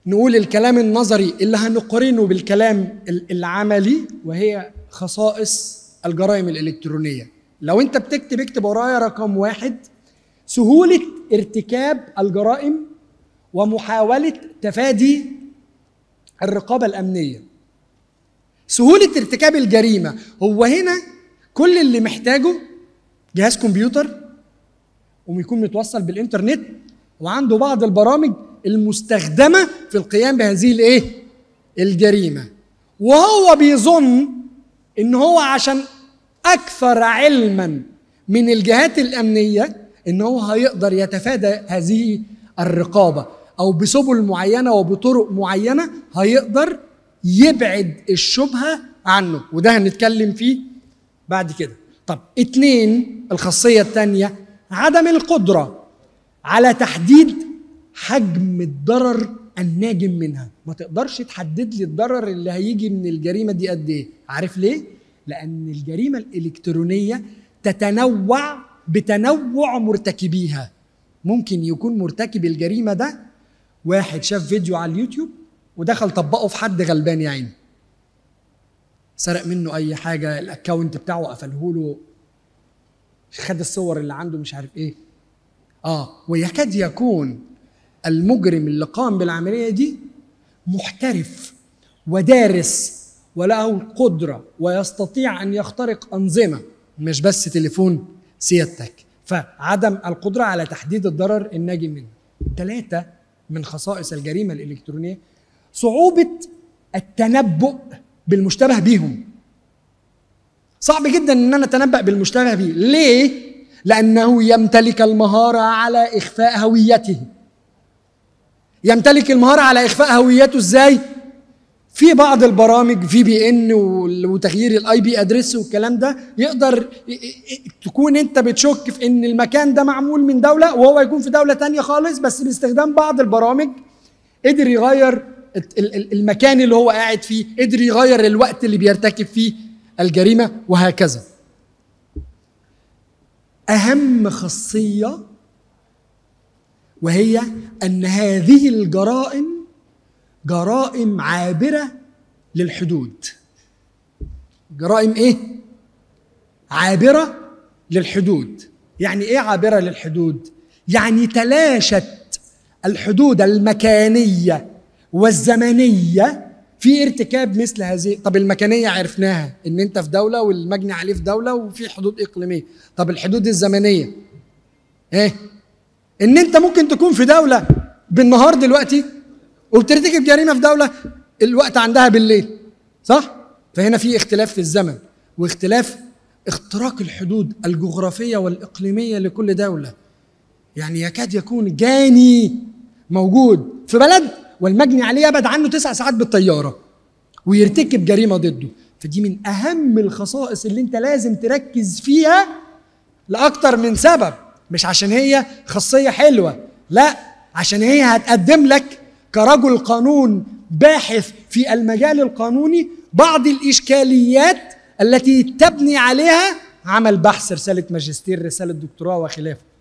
نقول الكلام النظري اللي هنقارنه بالكلام ال- العملي وهي خصائص الجرائم الإلكترونية لو أنت بتكتب اكتب ورايا رقم واحد سهولة ارتكاب الجرائم ومحاولة تفادي الرقابة الأمنية سهولة ارتكاب الجريمة هو هنا كل اللي محتاجه جهاز كمبيوتر ويكون متوصل بالإنترنت وعنده بعض البرامج المستخدمة في القيام بهذه الإيه؟ الجريمة وهو بيظن إن هو عشان أكثر علما من الجهات الأمنية إن هو هيقدر يتفادى هذه الرقابة أو بسبل معينة وبطرق معينة هيقدر يبعد الشبهة عنه وده هنتكلم فيه بعد كده طب اتنين الخاصية التانية عدم القدرة على تحديد حجم الضرر الناجم منها ما تقدرش تحدد لي الضرر اللي هيجي من الجريمة دي قد ايه عارف ليه لأن الجريمة الإلكترونية تتنوع بتنوع مرتكبيها ممكن يكون مرتكب الجريمة ده واحد شاف فيديو على اليوتيوب ودخل طبقه في حد غلبان يا عيني سرق منه اي حاجه الاكونت بتاعه قفله له خد الصور اللي عنده مش عارف ايه اه ويكاد يكون المجرم اللي قام بالعمليه دي محترف ودارس وله القدره ويستطيع ان يخترق انظمه مش بس تليفون سيادتك فعدم القدره على تحديد الضرر الناجم منه ثلاثه من خصائص الجريمه الالكترونيه صعوبه التنبؤ بالمشتبه بيهم صعب جدا ان انا اتنبأ بالمشتبه بيه ليه لانه يمتلك المهاره على اخفاء هويته يمتلك المهاره على اخفاء هويته ازاي في بعض البرامج في بي ان وتغيير الاي بي ادريس والكلام ده يقدر ي- ي- تكون انت بتشك في ان المكان ده معمول من دوله وهو يكون في دوله تانية خالص بس باستخدام بعض البرامج قدر يغير الت- ال- ال- المكان اللي هو قاعد فيه قدر يغير الوقت اللي بيرتكب فيه الجريمه وهكذا اهم خاصيه وهي ان هذه الجرائم جرائم عابره للحدود جرائم ايه عابره للحدود يعني ايه عابره للحدود يعني تلاشت الحدود المكانيه والزمنيه في ارتكاب مثل هذه طب المكانيه عرفناها ان انت في دوله والمجني عليه في دوله وفي حدود اقليميه طب الحدود الزمنيه ايه ان انت ممكن تكون في دوله بالنهار دلوقتي وبترتكب جريمه في دوله الوقت عندها بالليل صح فهنا في اختلاف في الزمن واختلاف اختراق الحدود الجغرافيه والاقليميه لكل دوله يعني يكاد يكون جاني موجود في بلد والمجني عليه يبعد عنه تسع ساعات بالطياره ويرتكب جريمه ضده فدي من اهم الخصائص اللي انت لازم تركز فيها لاكتر من سبب مش عشان هي خاصيه حلوه لا عشان هي هتقدم لك كرجل قانون باحث في المجال القانوني بعض الاشكاليات التي تبني عليها عمل بحث رساله ماجستير رساله دكتوراه وخلافه